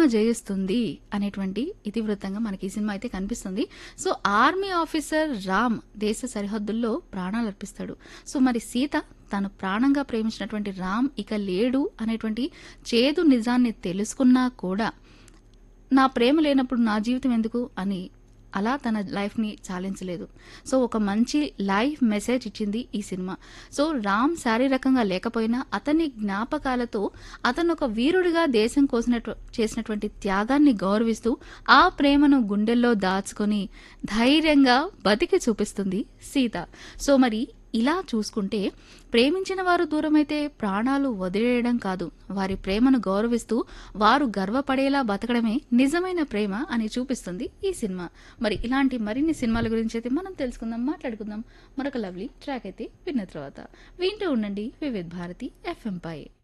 జయిస్తుంది అనేటువంటి ఇతివృత్తంగా మనకి ఈ సినిమా అయితే కనిపిస్తుంది సో ఆర్మీ ఆఫీసర్ రామ్ దేశ సరిహద్దుల్లో ప్రాణాలు అర్పిస్తాడు సో మరి సీత తను ప్రాణంగా ప్రేమించినటువంటి రామ్ ఇక లేడు అనేటువంటి చేదు నిజాన్ని తెలుసుకున్నా కూడా నా ప్రేమ లేనప్పుడు నా జీవితం ఎందుకు అని అలా తన లైఫ్ని చాలించలేదు సో ఒక మంచి లైఫ్ మెసేజ్ ఇచ్చింది ఈ సినిమా సో రామ్ శారీరకంగా లేకపోయినా అతని జ్ఞాపకాలతో అతను ఒక వీరుడిగా దేశం కోసినట్టు చేసినటువంటి త్యాగాన్ని గౌరవిస్తూ ఆ ప్రేమను గుండెల్లో దాచుకొని ధైర్యంగా బతికి చూపిస్తుంది సీత సో మరి ఇలా చూసుకుంటే ప్రేమించిన వారు దూరమైతే ప్రాణాలు వదిలేయడం కాదు వారి ప్రేమను గౌరవిస్తూ వారు గర్వపడేలా బతకడమే నిజమైన ప్రేమ అని చూపిస్తుంది ఈ సినిమా మరి ఇలాంటి మరిన్ని సినిమాల గురించి అయితే మనం తెలుసుకుందాం మాట్లాడుకుందాం మరొక లవ్లీ ట్రాక్ అయితే విన్న తర్వాత వింటూ ఉండండి వివిధ్ భారతి ఎఫ్ఎం పై